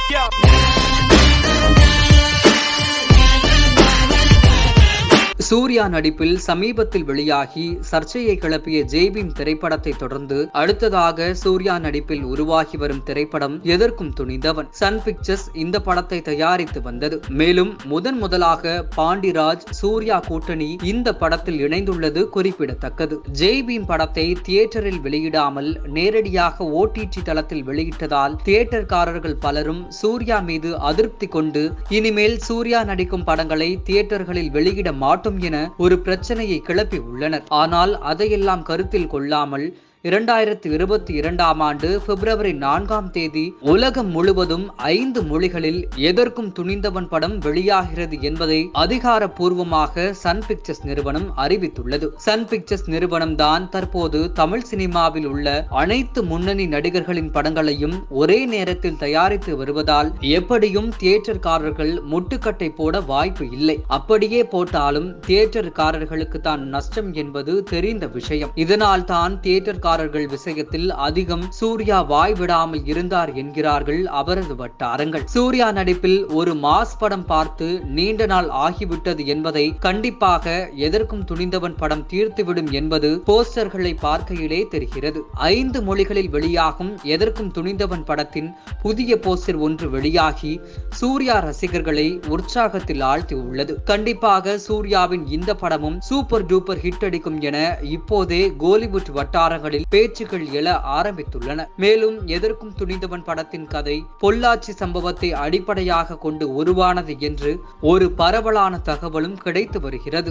சூர்யா நடிப்பில் சமீபத்தில் வெளியாகி சர்ச்சையை கிளப்பிய ஜெய்பீம் திரைப்படத்தை தொடர்ந்து அடுத்ததாக சூர்யா நடிப்பில் உருவாகி வரும் திரைப்படம் எதற்கும் துணிந்தவன் சன் பிக்சர்ஸ் இந்த படத்தை தயாரித்து வந்தது மேலும் முதன் முதலாக பாண்டிராஜ் சூர்யா கூட்டணி இந்த படத்தில் இணைந்துள்ளது குறிப்பிடத்தக்கது ஜெய்பீம் படத்தை தியேட்டரில் வெளியிடாமல் நேரடியாக ஓடிடி தளத்தில் வெளியிட்டதால் தியேட்டர்காரர்கள் பலரும் சூர்யா மீது அதிருப்தி கொண்டு இனிமேல் சூர்யா நடிக்கும் படங்களை தியேட்டர்களில் வெளியிட மாட்டோம் என ஒரு பிரச்சனையை கிளப்பி உள்ளனர் ஆனால் அதையெல்லாம் கருத்தில் கொள்ளாமல் இரண்டாயிரத்தி இருபத்தி இரண்டாம் ஆண்டு பிப்ரவரி நான்காம் தேதி உலகம் முழுவதும் ஐந்து மொழிகளில் எதற்கும் துணிந்தவன் படம் வெளியாகிறது என்பதை அதிகாரப்பூர்வமாக சன் பிக்சர்ஸ் நிறுவனம் அறிவித்துள்ளது சன் பிக்சர்ஸ் நிறுவனம் தான் தற்போது தமிழ் சினிமாவில் உள்ள அனைத்து முன்னணி நடிகர்களின் படங்களையும் ஒரே நேரத்தில் தயாரித்து வருவதால் எப்படியும் தியேட்டர்காரர்கள் முட்டுக்கட்டை போட வாய்ப்பு இல்லை அப்படியே போட்டாலும் தியேட்டர்காரர்களுக்கு தான் நஷ்டம் என்பது தெரிந்த விஷயம் இதனால் தான் தியேட்டர் படக்காரர்கள் விஷயத்தில் அதிகம் சூர்யா வாய் விடாமல் இருந்தார் என்கிறார்கள் அவரது வட்டாரங்கள் சூர்யா நடிப்பில் ஒரு மாஸ் படம் பார்த்து நீண்ட நாள் ஆகிவிட்டது என்பதை கண்டிப்பாக எதற்கும் துணிந்தவன் படம் தீர்த்துவிடும் என்பது போஸ்டர்களை பார்க்கையிலே தெரிகிறது ஐந்து மொழிகளில் வெளியாகும் எதற்கும் துணிந்தவன் படத்தின் புதிய போஸ்டர் ஒன்று வெளியாகி சூர்யா ரசிகர்களை உற்சாகத்தில் ஆழ்த்தி உள்ளது கண்டிப்பாக சூர்யாவின் இந்த படமும் சூப்பர் டூப்பர் ஹிட் அடிக்கும் என இப்போதே கோலிவுட் வட்டாரங்களில் பேச்சுக்கள் எழ ஆரம்பித்துள்ளன மேலும் எதற்கும் துணிந்தவன் படத்தின் கதை பொள்ளாச்சி சம்பவத்தை அடிப்படையாக கொண்டு உருவானது என்று ஒரு பரவலான தகவலும் கிடைத்து வருகிறது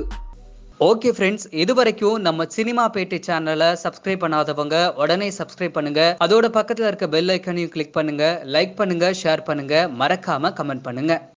ஓகே ஃப்ரெண்ட்ஸ் இது வரைக்கும் நம்ம சினிமா பேட்டை சேனலை சப்ஸ்கிரைப் பண்ணாதவங்க உடனே சப்ஸ்கிரைப் பண்ணுங்க அதோட பக்கத்துல இருக்க பெல் ஐக்கனையும் கிளிக் பண்ணுங்க லைக் பண்ணுங்க ஷேர் பண்ணுங்க மறக்காம கமெண்ட் பண்ணுங்க